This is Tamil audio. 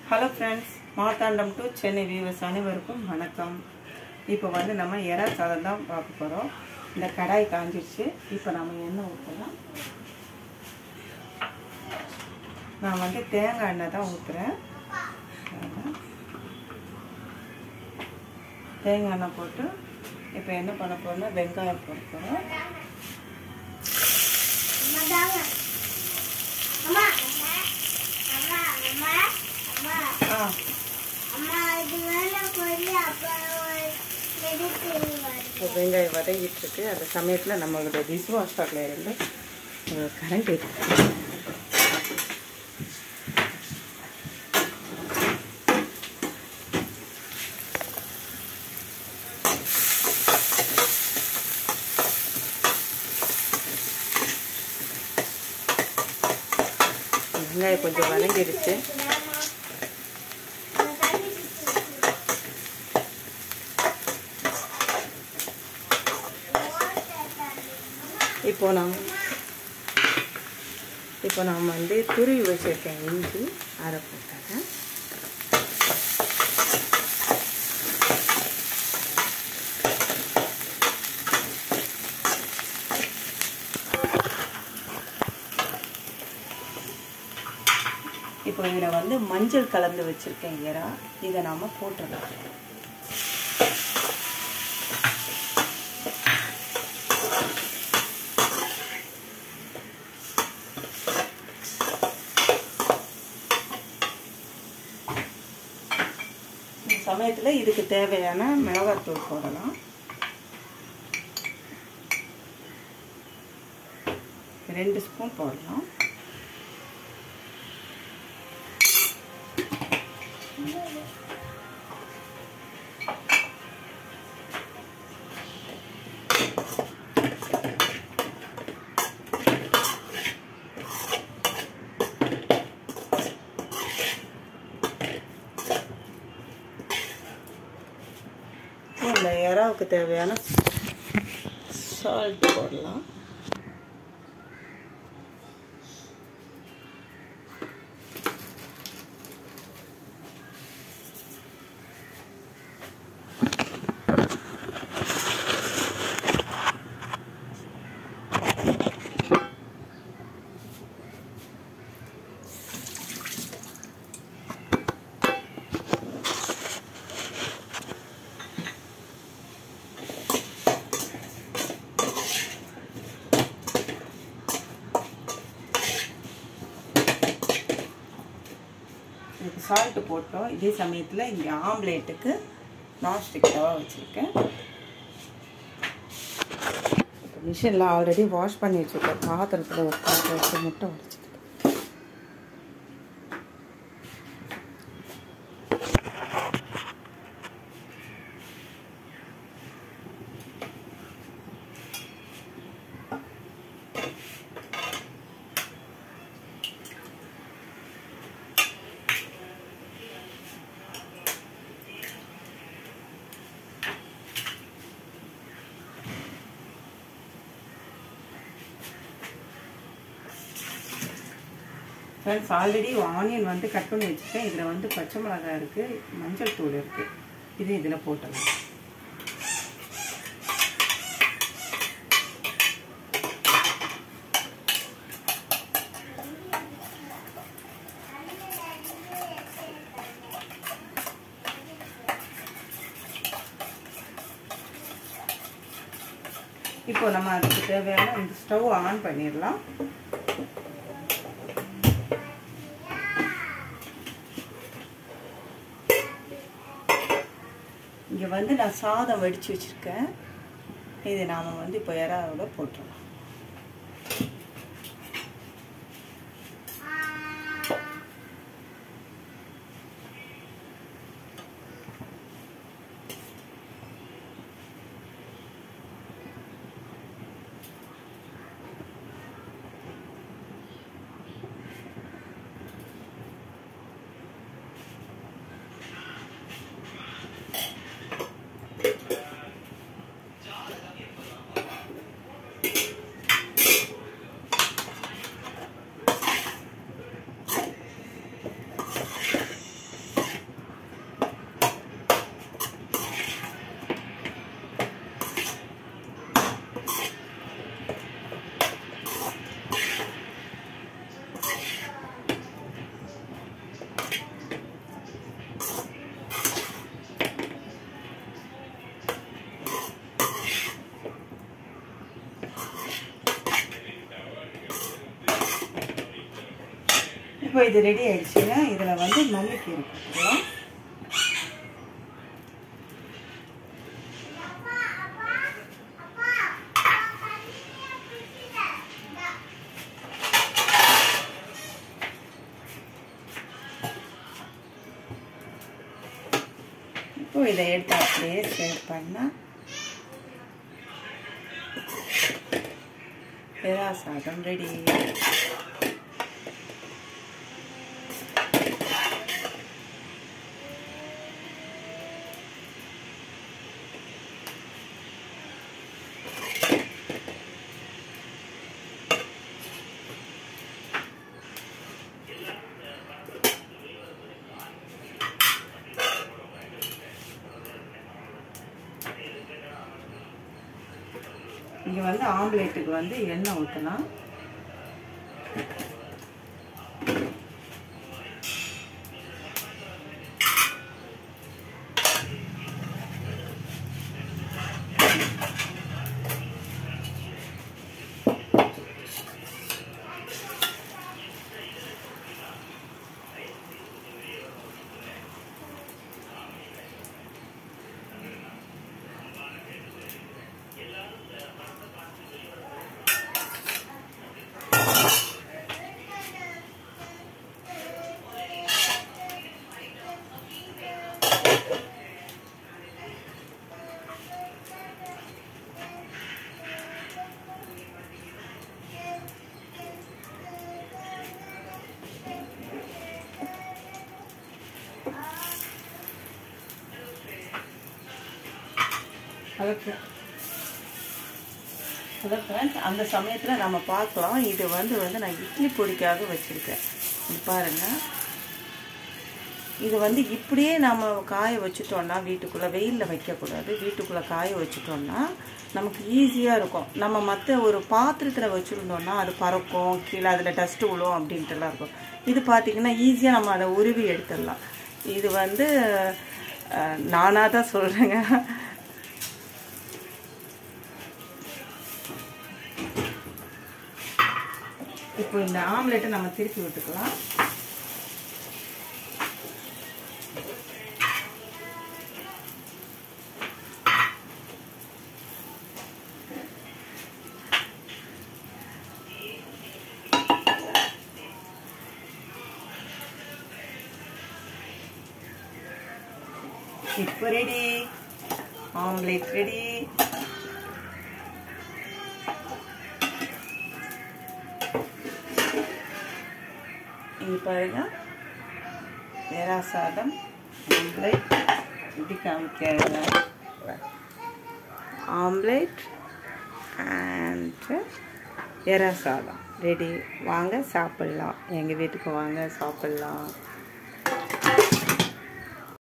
hello friends Marthandam to Chennai viewers அனைவருக்கும் வணக்கம் இப்போ வந்து நம்ம எறா சாதம் தான் பார்க்க போகிறோம் இந்த கடாய் காஞ்சிடுச்சு இப்போ நம்ம எண்ணெய் ஊற்றலாம் நான் வந்து தேங்காய் எண்ணெய் தான் ஊற்றுறேன் தேங்காய் எண்ணெய் போட்டு இப்போ என்ன பண்ண போகிறோம்னா வெங்காயம் போட போகிறோம் ஆ இப்போ வெங்காயம் வதங்கிட்டு இருக்கு அந்த சமயத்தில் நம்மளோட டிஷ் வாஷரில் இருந்து கரண்ட் இருக்கு வெங்காயம் கொஞ்சம் வதங்கிடுச்சு இப்போ நான் இப்போ நான் வந்து துருவி வச்சுருக்கேன் இஞ்சி அதை போட்டுறேன் இப்போ இதில் வந்து மஞ்சள் கலந்து வச்சுருக்கேன் இறா இதை நாம் போட்டுடலாம் இந்த சமயத்தில் இதுக்கு தேவையான மிளகாத்தூள் போடலாம் ரெண்டு ஸ்பூன் போடலாம் இந்த இறாவுக்கு தேவையான சால்ட் போடலாம் இதுக்கு சால்ட்டு போட்டோம் இதே சமயத்தில் இங்கே ஆம்லேட்டுக்கு நான்ஸ்டிக் தவா வச்சுருக்கேன் இப்போ மிஷினில் ஆல்ரெடி வாஷ் பண்ணி வச்சுருக்கேன் பாத்திரத்தில் ஒரு பாத்திரம் வச்சு முட்டை உடச்சிக்கிட்டு ஃப்ரெண்ட்ஸ் ஆல்ரெடி ஆனியன் வந்து கட் பண்ணி வச்சுருக்கேன் இதில் வந்து பச்சை மிளகாய் இருக்குது மஞ்சள் தூள் இருக்குது இது இதில் போட்டலாம் இப்போ நம்ம அதுக்கு தேவையான இந்த ஸ்டவ் ஆன் பண்ணிடலாம் இங்கே வந்து நான் சாதம் வடித்து வச்சுருக்கேன் இது நாம் வந்து இப்போ இறாவோட போட்டுடலாம் இப்போ இது ரெடி ஆயிடுச்சுங்க இதில் வந்து மல்லிக்கீரை போட்டுக்கலாம் இப்போ இதை எடுத்து அப்படியே சேவ் பண்ணால் பெரா சாதம் ரெடி இங்கே வந்து ஆம்லேட்டுக்கு வந்து எண்ணெய் ஊற்றலாம் ஹலோ ஹலோ ஃப்ரெண்ட்ஸ் அந்த சமயத்தில் நம்ம பார்க்கலாம் இது வந்து வந்து நான் இட்லி பொடிக்காக வச்சுருக்கேன் இது பாருங்கள் இது வந்து இப்படியே நம்ம காய வச்சுட்டோம்னா வீட்டுக்குள்ளே வெயிலில் வைக்கக்கூடாது வீட்டுக்குள்ளே காய வச்சுட்டோம்னா நமக்கு ஈஸியாக இருக்கும் நம்ம மற்ற ஒரு பாத்திரத்தில் வச்சுருந்தோம்னா அது பறக்கும் கீழே அதில் டஸ்ட்டு விழும் அப்படின்ட்டுலாம் இருக்கும் இது பார்த்திங்கன்னா ஈஸியாக நம்ம அதை உருவி எடுத்துடலாம் இது வந்து நானாக தான் சொல்கிறேங்க இப்போ இந்த ஆம்லெட்டை நம்ம திருப்பி விட்டுக்கலாம் இப்போ ரெடி ஆம்லேட் ரெடி இங்கே பாருங்க வெரா சாதம் ஆம்லேட் இப்படி காமிக்க ஆம்லேட் அண்ட் எறா சாதம் ரெடி வாங்க சாப்பிட்லாம் எங்கள் வீட்டுக்கு வாங்க சாப்பிட்லாம்